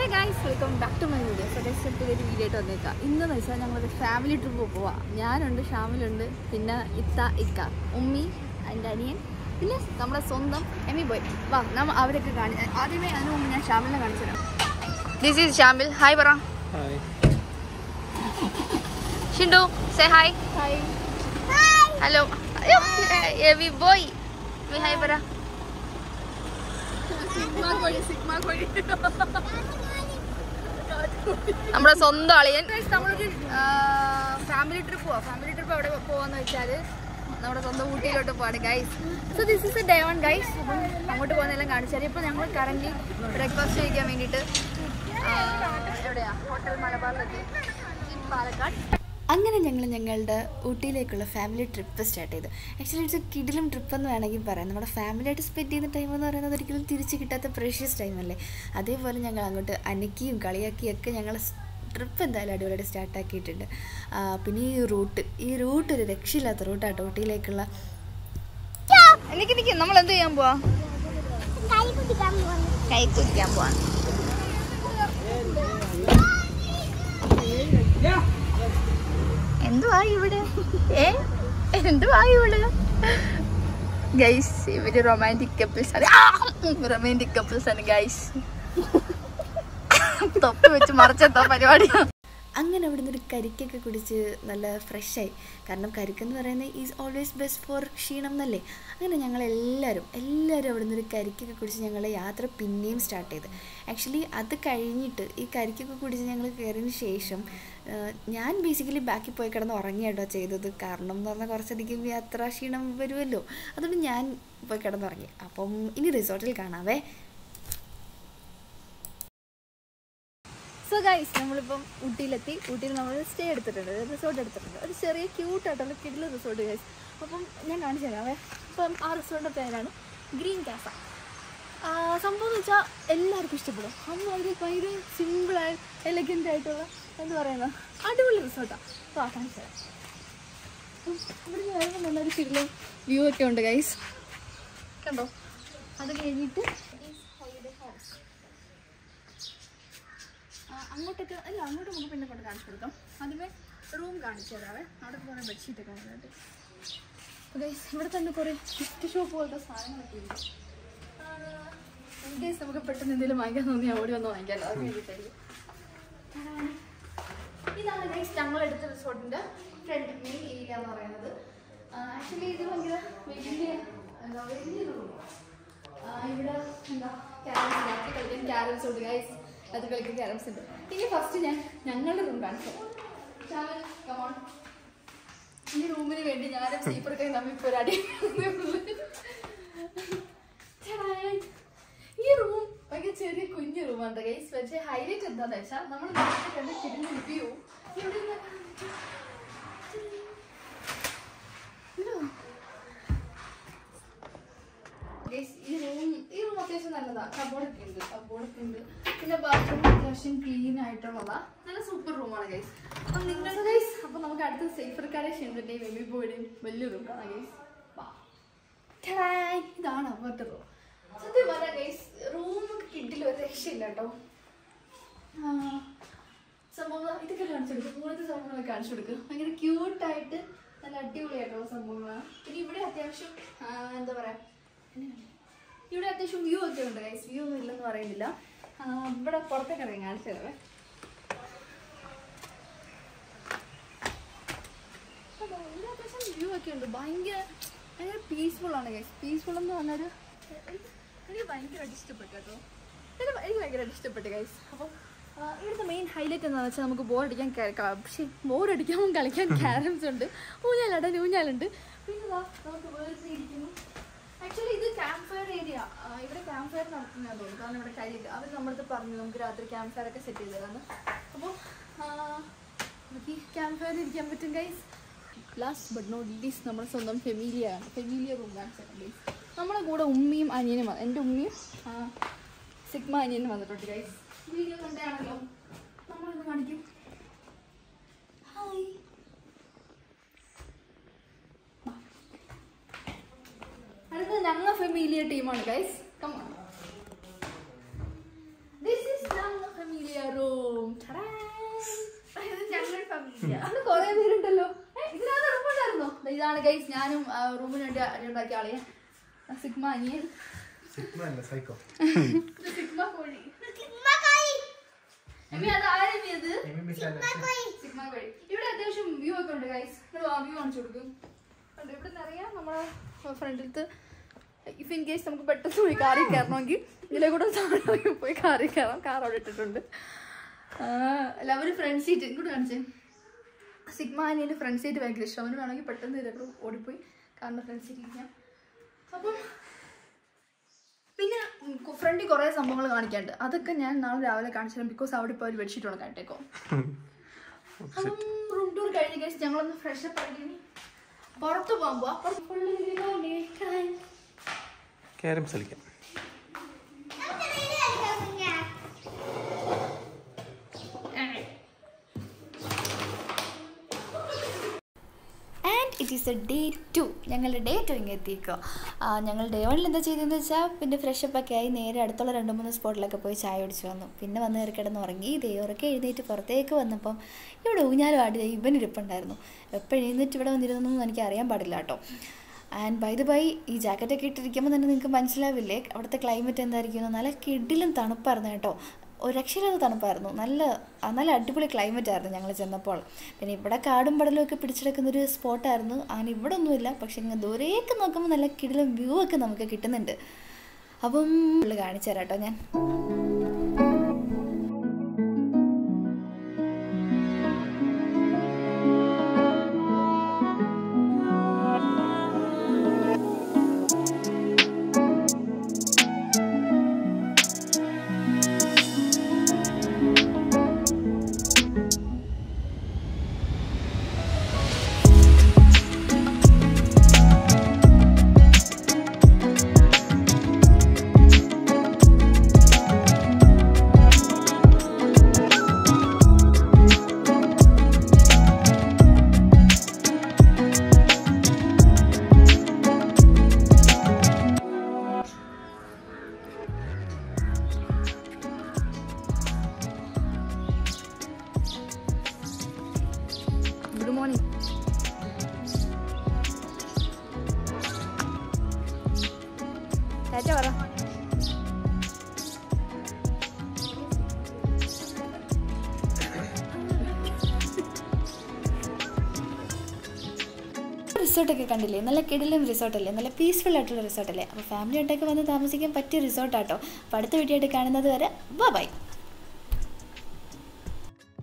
Hey guys welcome back to my video so guys പുതിയൊരു video ആയിട്ട് വന്നേക്കാം ഇന്നെന്ന് വെച്ചാൽ ഞങ്ങളൊരു ഫാമിലി ട്രിപ്പ് പോവാം ഞാനുണ്ട് ഷാമിലുണ്ട് പിന്നെ ഇത്ത ഇക്ക ഉമ്മി എൻ്റെ അനിയൻ പിന്നെ നമ്മുടെ സ്വന്തം എമ്മി ബോയ് വാ നമ്മ അവരൊക്കെ കാണി ആദ്യമേ അതിന് മുമ്പ് ഞാൻ ഷാമിലിനെ കാണിച്ചു തരാം ദിസ് ഈസ് ഷാമിൽ ഹായ് പറ hi Shindu say hi hi hello എവി ബോയ് ഹായ് പറ നമ്മുടെ സ്വന്തം അളിയൻ നമ്മളൊരു ഫാമിലി ട്രിപ്പ് പോവാം ഫാമിലി ട്രിപ്പ് എവിടെ പോവാന്ന് വെച്ചാല് നമ്മുടെ സ്വന്തം ഊട്ടിയിലോട്ട് പോവാണ് guys so this is a day one guys അപ്പം അങ്ങോട്ട് പോകുന്നതെല്ലാം കാണിച്ചാൽ ഇപ്പൊ ഞങ്ങൾ കറന്റ് ബ്രേക്ക്ഫാസ്റ്റ് കഴിക്കാൻ വേണ്ടിയിട്ട് ആ, എവിടെയാ ഹോട്ടൽ മലബാറിലെത്തി in പാലക്കാട് അങ്ങനെ ഞങ്ങൾ ഞങ്ങളുടെ ഊട്ടിയിലേക്കുള്ള ഫാമിലി ട്രിപ്പ് സ്റ്റാർട്ട് ചെയ്തു ആക്ച്വലി ഇറ്റ്സ് എ കിടിലും ട്രിപ്പ് എന്ന് വേണമെങ്കിൽ പറയാം നമ്മുടെ ഫാമിലിയായിട്ട് സ്പെൻഡ് ചെയ്യുന്ന ടൈം എന്ന് പറയുന്നത് ഒരിക്കലും തിരിച്ച് കിട്ടാത്ത പ്രഷ്യസ് ടൈമല്ലേ അതേപോലെ ഞങ്ങൾ അങ്ങോട്ട് അനക്കിയും കളിയാക്കിയും ഒക്കെ ഞങ്ങൾ ട്രിപ്പ് എന്തായാലും അടിപൊളിയായിട്ട് സ്റ്റാർട്ടാക്കിയിട്ടുണ്ട് പിന്നെ ഈ റൂട്ട് ഈ റൂട്ട് ഒരു രക്ഷയില്ലാത്ത റൂട്ടാട്ടോ ഊട്ടിയിലേക്കുള്ള എനിക്ക് എനിക്ക് നമ്മൾ എന്ത് ചെയ്യാൻ പോവാ കൈ കുടിക്കാൻ പോവാണ് എന്തുവാ ഇവിടെ ഏ എന്തുവാ ഇവിടെ ഗൈസ് ഇവര് റൊമാൻറ്റിക് കപ്പിൾസ് ആണ് റൊമാൻറ്റിക് കപ്പിൾസ് ആണ് ഗൈസ് തൊപ്പി വെച്ച് മറച്ചെത്തോ പരിപാടി അങ്ങനെ അവിടുന്ന് ഒരു കരിക്കൊക്കെ കുടിച്ച് നല്ല ഫ്രഷായി കാരണം കരിക്കെന്ന് പറയുന്നത് ഈസ് ഓൾവേസ് ബെസ്റ്റ് ഫോർ ക്ഷീണം എന്നല്ലേ അങ്ങനെ ഞങ്ങൾ എല്ലാവരും എല്ലാവരും അവിടുന്ന് ഒരു കരിക്കൊക്കെ കുടിച്ച് ഞങ്ങൾ യാത്ര പിന്നെയും സ്റ്റാർട്ട് ചെയ്ത് ആക്ച്വലി അത് കഴിഞ്ഞിട്ട് ഈ കരിക്കൊക്കെ കുടിച്ച് ഞങ്ങൾ കയറിയതിന് ശേഷം ആ, ഞാൻ ബേസിക്കലി ബാക്കിൽ പോയി കിടന്ന് ഉറങ്ങിയാട്ടോ ചെയ്തത് കാരണം എന്ന് പറഞ്ഞാൽ കുറച്ചധികം യാത്രാ ക്ഷീണം വരുമല്ലോ അതുകൊണ്ട് ഞാൻ പോയി കിടന്നുറങ്ങി അപ്പം ഇനി റിസോർട്ടിൽ കാണാവേ സോ ഗൈസ് നമ്മളിപ്പം ഊട്ടിയിലെത്തി ഊട്ടിയിൽ നമ്മൾ സ്റ്റേ എടുത്തിട്ടുണ്ട് റിസോർട്ട് എടുത്തിട്ടുണ്ട് ഒരു ചെറിയ ക്യൂട്ടായിട്ടുള്ള കിഡിൽ റിസോർട്ട് ഗൈസ് അപ്പം ഞാൻ കാണിച്ചു തരാമേ അപ്പം ആ റിസോർട്ടിൻ്റെ പേരാണ് ഗ്രീൻ കാഫ സംഭവം എന്ന് വെച്ചാൽ എല്ലാവർക്കും ഇഷ്ടപ്പെടും അന്ന് അവർ ഭയങ്കര സിമ്പിളായി എലഗൻ്റ് ആയിട്ടുള്ള എന്താ പറയുന്നത് അടിപൊളി റിസോർട്ടാണ് അപ്പോൾ ആ കാണിച്ചു തരാം അപ്പം ഇവിടെ നിന്ന് വരുമ്പോൾ നല്ലൊരു കിഡിലും വ്യൂ ഒക്കെ ഉണ്ട് ഗൈസ് കണ്ടോ അത് കഴിഞ്ഞിട്ട് ഹോളിഡേ ഹൗസ് ആ, അങ്ങോട്ടൊക്കെ അല്ല അങ്ങോട്ട് നമുക്ക് പിന്നെ കൊണ്ട് കാണിച്ചു കൊടുക്കാം ആദ്യമേ റൂം കാണിച്ചു തരാവേ അവിടെ കുറേ ബെഡ്ഷീറ്റ് ഒക്കെ വന്നിട്ട് ഗൈസ് ഇവിടെ തന്നെ കുറേ ഗിഫ്റ്റ് ഷോപ്പ് പോലത്തെ സാധനങ്ങളൊക്കെ ഉണ്ട് ഇൻ കേസ് നമുക്ക് പെട്ടെന്ന് എന്തെങ്കിലും വാങ്ങിക്കാൻ തോന്നിയാൽ ഓടി വന്ന് വാങ്ങിക്കാമല്ലോ അത് വേണ്ടിയിട്ടായിരിക്കും ആ, ഇതാണ് ഗൈസ് ഞങ്ങൾ എടുത്ത റിസോർട്ടിൻ്റെ ഫ്രണ്ട് മെയിൻ ഏരിയ എന്ന് പറയുന്നത് ആക്ച്വലി ഇത് ഭയങ്കര വലിയ എന്താ വലിയ റൂമാണ് ഇവിടെ എന്താ ക്യാരംസ് രാത്രി കളിക്കാൻ ക്യാരംസ് ഉണ്ട് ഗൈസ് അത് കളിക്കാൻ ക്യാരംസ് ഉണ്ട് ഇനി ഫസ്റ്റ് ഞാൻ ഞങ്ങളുടെ റൂം കാണിച്ചു തരാം. Come on. ഈ റൂമിന് വേണ്ടി ഞാനും സീപ്പറൊക്കെ നമ്മൾ ഇപ്പോൾ ഒരു അടി ചേട്ടാ, ഈ റൂം ഭയങ്കര ചെറിയ കുഞ്ഞു റൂമാണ് ഗൈസ് പക്ഷേ ഹൈലൈറ്റ് എന്താണെന്ന് വെച്ചാൽ നമ്മൾ നേരത്തെ കണ്ട കിടന്ന വ്യൂ ഇവിടെ നിന്ന് ഇതോ? Guys, ഈ റൂം ഈ റൂം അത്യാവശ്യം നല്ലതാ കബോർഡൊക്കെ ഉണ്ട് കബോർഡൊക്കെ ഉണ്ട് പിന്നെ ബാത്റൂം അത്യാവശ്യം ക്ലീൻ ആയിട്ടുള്ളതാ നല്ല സൂപ്പർ റൂമാണ് ഗൈസ് അപ്പൊ നിങ്ങളുടെ ഗൈസ് അപ്പൊ നമുക്ക് അടുത്ത സേഫർക്കാരെ ഷെൻഡിന്റെയും ബേബി ബോയുടെയും വലിയ റൂം കാണാം ഗൈസ് ഇതാണ് അവരുടെ റൂം സത്യം പറയാം ഗൈസ് റൂം കിട്ടില്ല ഒരു രക്ഷയില്ല കേട്ടോ ആ, സംഭവം ഇതൊക്കെ കാണിച്ചു കൊടുക്കും മൂന്നത്തെ സംഭവങ്ങളൊക്കെ കാണിച്ചു കൊടുക്കും ഭയങ്കര ക്യൂട്ടായിട്ട് നല്ല അടിപൊളിയായിട്ടുള്ള സംഭവങ്ങളാണ് പിന്നെ ഇവിടെ അത്യാവശ്യം ആ, എന്താ പറയാ ഇവിടെ അത്യാവശ്യം വ്യൂ ഒക്കെ ഉണ്ട് ഗൈസ് വ്യൂ ഒന്നും ഇല്ലെന്ന് പറയുന്നില്ല ആ, ഇവിടെ പുറത്തേക്ക് ഇറങ്ങി കാണിച്ചു തരാവേ കണ്ടോ? ഇവിടെ അത്യാവശ്യം വ്യൂ ഒക്കെ ഉണ്ട് ഭയങ്കര ഭയങ്കര പീസ്ഫുൾ ആണ് ഗൈസ് പീസ്ഫുൾ എന്ന് പറഞ്ഞൊരു എനിക്ക് ഭയങ്കരമായിട്ട് ഇഷ്ടപ്പെട്ടു കേട്ടോ എനിക്ക് എനിക്ക് ഭയങ്കരമായിട്ട് ഇഷ്ടപ്പെട്ടു ഗൈസ് അപ്പം ആ, ഇവിടുത്തെ മെയിൻ ഹൈലൈറ്റ് എന്താണെന്ന് വെച്ചാൽ നമുക്ക് ബോർ അടിക്കാൻ പക്ഷേ ബോർ അടിക്കാൻ കളിക്കാൻ ക്യാരംസ് ഉണ്ട് ഊഞ്ഞാലടൻ ഊഞ്ഞാലുണ്ട് പിന്നെ ദാ നമുക്ക് വേർഡ്സ് ഇരിക്കുന്നു ആക്ച്വലി ഇത് ക്യാമ്പ് ഫയർ ഏരിയ ഇവിടെ ക്യാമ്പ് ഫയർ നടത്തുന്നതാണ് തോന്നുന്നു കാരണം ഇവിടെ കരിയില്ല അവർ നമ്മളടുത്ത് പറഞ്ഞു നമുക്ക് രാത്രി ക്യാമ്പ് ഫയർ ഒക്കെ സെറ്റ് ചെയ്ത് തരാമെന്ന് അപ്പോൾ നമുക്ക് ഈ ക്യാമ്പ് ഫയറിൽ ഇരിക്കാൻ പറ്റും guys last but not least നമ്മുടെ സ്വന്തം ഫെമിലിയാണ് ഫെമിലിയ റൂം കാണിച്ചാൽ ഗൈസ് നമ്മുടെ കൂടെ ഉമ്മയും അനിയനും വന്നു എൻ്റെ ഉമ്മയും ആ, സിഗ്മ അനിയനും വന്നിട്ടുണ്ട് ഗൈസ് വീഡിയോ കണ്ടാണല്ലോ നമ്മളിത് കാണിക്കും ഹായ് അടുത്തത് ഞങ്ങൾ ഫെമിലിയ ടീമാണ് ഗൈസ് കമോൺ ദിസ് ഈസ് ഞങ്ങൾ ഫെമിലിയ ഗൈസ് ഞാനും റൂമിന് വേണ്ടി അടി ഉണ്ടാക്കിയ ആളെയാ സിഗ്മ അനിയൻ സിഗ്മ അല്ല സൈക്കോ ഇത് സിഗ്മ കോഴി എമ്മി അത് ആരെമ്മി അത് എമി മിസാല സിഗ്മ കോഴി ഇവിടെ അത്യാവശ്യം വ്യൂ ഒക്കെ ഉണ്ട് ഗൈസ് നിങ്ങൾ ആ വ്യൂ കാണിച്ചു കൊടുക്കും കണ്ടോ ഇവിടെ നിറയാം നമ്മളെ ഫ്രണ്ടിലത്ത് ഇഫ് ഇൻ കേസ് നമുക്ക് പെട്ടെന്ന് പോയി കാറിൽ കയറണമെങ്കിൽ ഇതിലെ കൂടെ താഴെ പോയി കാറിൽ കയറാം കാർ അവിടെ ഇട്ടിട്ടുണ്ട് എല്ലാവരും ഫ്രണ്ട് സീറ്റ് ഇങ്ങോട്ട് കാണിച്ചേ സിഗ്മ അനിയൻ്റെ ഫ്രണ്ട് സീറ്റ് ഭയങ്കര ഇഷ്ടം അവന് വേണമെങ്കിൽ പെട്ടെന്ന് ഇതിലൂടെ ഓടിപ്പോയി കാറിൻ്റെ ഫ്രണ്ട് സീറ്റ് ഇരിക്കാം അപ്പം പിന്നെ ഫ്രണ്ടിൽ കുറേ സംഭവങ്ങൾ കാണിക്കാനുണ്ട് അതൊക്കെ ഞാൻ നാളെ രാവിലെ കാണിച്ചു തരാം ബിക്കോസ് അവിടെ ഇപ്പോൾ ഒരു ബെഡ്ഷീറ്റ് വേണം കാണിട്ടേക്കോ അപ്പം റൂം ടൂർ കഴിഞ്ഞ കഴിച്ച് ഞങ്ങളൊന്ന് ഫ്രഷ് അപ്പ് ആയിട്ട് ഇനി പുറത്ത് പോകാൻ പോവാം പുറത്ത് full ഇങ്ങനെ കാണാൻ. ക്യാരംസ് കളിക്കാം and it is a day two ഞങ്ങളുടെ ഡേ ടു ഇങ്ങനെ എത്തിക്കോ ഞങ്ങൾ ഡേ വണ്ണിൽ എന്താ ചെയ്തതെന്ന് വെച്ചാൽ പിന്നെ ഫ്രഷ് അപ്പ് ഒക്കെ ആയി നേരെ അടുത്തുള്ള രണ്ട് മൂന്ന് സ്പോട്ടിലൊക്കെ പോയി ചായ കുടിച്ച് വന്നു പിന്നെ വന്ന് കയറി കിടന്ന് ഉറങ്ങി ദൈവറൊക്കെ എഴുന്നേറ്റ് പുറത്തേക്ക് വന്നപ്പം ഇവിടെ ഊഞ്ഞാലും ആടി ഇവൻ ഇരിപ്പുണ്ടായിരുന്നു എപ്പോൾ എഴുന്നേറ്റ് ഇവിടെ വന്നിരുന്നൊന്നും എനിക്ക് അറിയാൻ പാടില്ല കേട്ടോ ആൻഡ് ബൈ ദ ബൈ ഈ ജാക്കറ്റൊക്കെ ഇട്ടിരിക്കുമ്പോൾ തന്നെ നിങ്ങൾക്ക് മനസ്സിലാവില്ലേ അവിടുത്തെ ക്ലൈമറ്റ് എന്തായിരിക്കും നല്ല കിടിലും തണുപ്പായിരുന്നു കേട്ടോ ഒരു രക്ഷയില്ലാത്ത തണുപ്പായിരുന്നു നല്ല ആ, നല്ല അടിപൊളി ക്ലൈമറ്റ് ആയിരുന്നു ഞങ്ങൾ ചെന്നപ്പോൾ പിന്നെ ഇവിടെ കാടും പടലും ഒക്കെ പിടിച്ചെടുക്കുന്ന ഒരു സ്പോട്ടായിരുന്നു അങ്ങനെ ഇവിടെ ഒന്നുമില്ല പക്ഷെ ഇങ്ങനെ ദൂരേക്ക് നോക്കുമ്പോൾ നല്ല കിടിലും വ്യൂ ഒക്കെ നമുക്ക് കിട്ടുന്നുണ്ട് അപ്പം ഉള്ളു കാണിച്ചു തരാം കേട്ടോ ഞാൻ ഗുഡ് മോർണിംഗ് ടാറ്റ പറ റിസോർട്ടൊക്കെ കണ്ടില്ലേ നല്ല കിടിലും റിസോർട്ടല്ലേ നല്ല പീസ്ഫുൾ ആയിട്ടുള്ള റിസോർട്ടല്ലേ അപ്പോൾ ഫാമിലി ആയിട്ടൊക്കെ വന്ന് താമസിക്കാൻ പറ്റിയ റിസോർട്ടാട്ടോ അപ്പോൾ അടുത്ത വീഡിയോ ആയിട്ട് കാണുന്നത് വരെ ബൈ